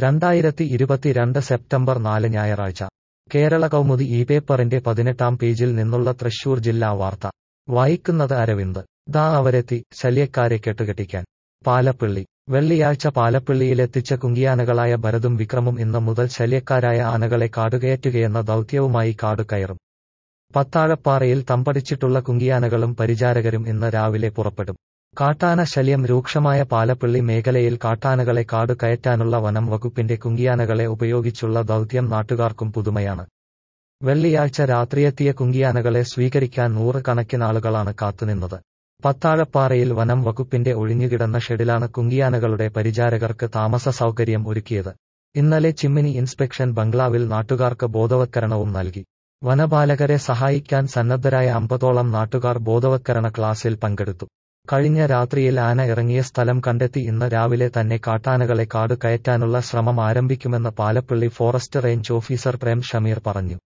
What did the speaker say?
രണ്ടായിരത്തി ഇരുപത്തിരണ്ട് സെപ്റ്റംബർ നാല് ഞായറാഴ്ച കേരള കൗമുദി ഈ പേപ്പറിന്റെ പതിനെട്ടാം പേജിൽ നിന്നുള്ള തൃശൂർ ജില്ലാ വാർത്ത വായിക്കുന്നത് അരവിന്ദ് ദാ അവരെത്തി ശല്യക്കാരെ കെട്ടുകെട്ടിക്കാൻ പാലപ്പിള്ളി വെള്ളിയാഴ്ച പാലപ്പിള്ളിയിലെത്തിച്ച കുങ്കിയാനകളായ ഭരതും വിക്രമും ഇന്ന് മുതൽ ശല്യക്കാരായ ആനകളെ കാടുകയറ്റുകയെന്ന ദൗത്യവുമായി കാടുകയറും പത്താഴപ്പാറയിൽ തമ്പടിച്ചിട്ടുള്ള കുങ്കിയാനകളും പരിചാരകരും ഇന്ന് രാവിലെ പുറപ്പെടും കാട്ടാന ശല്യം രൂക്ഷമായ പാലപ്പിള്ളി മേഖലയിൽ കാട്ടാനകളെ കാടു കയറ്റാനുള്ള വനം വകുപ്പിന്റെ കുങ്കിയാനകളെ ഉപയോഗിച്ചുള്ള ദൗത്യം നാട്ടുകാർക്കും പുതുമയാണ് വെള്ളിയാഴ്ച രാത്രിയെത്തിയ കുങ്കിയാനകളെ സ്വീകരിക്കാൻ നൂറുകണക്കിനാളുകളാണ് കാത്തുനിന്നത് പത്താഴപ്പാറയിൽ വനം വകുപ്പിന്റെ ഒഴിഞ്ഞുകിടന്ന ഷെഡിലാണ് കുങ്കിയാനകളുടെ പരിചാരകർക്ക് താമസ സൗകര്യം ഒരുക്കിയത് ഇന്നലെ ചിമ്മിനി ഇൻസ്പെക്ഷൻ ബംഗ്ലാവിൽ നാട്ടുകാർക്ക് ബോധവത്കരണവും നൽകി വനപാലകരെ സഹായിക്കാൻ സന്നദ്ധരായ അമ്പതോളം നാട്ടുകാർ ബോധവത്കരണ ക്ലാസിൽ പങ്കെടുത്തു കഴിഞ്ഞ രാത്രിയിൽ ആന ഇറങ്ങിയ സ്ഥലം കണ്ടെത്തി ഇന്ന് രാവിലെ തന്നെ കാട്ടാനകളെ കാട് കയറ്റാനുള്ള ശ്രമം ആരംഭിക്കുമെന്ന് Palappilly forest range officer Prem Shameer പറഞ്ഞു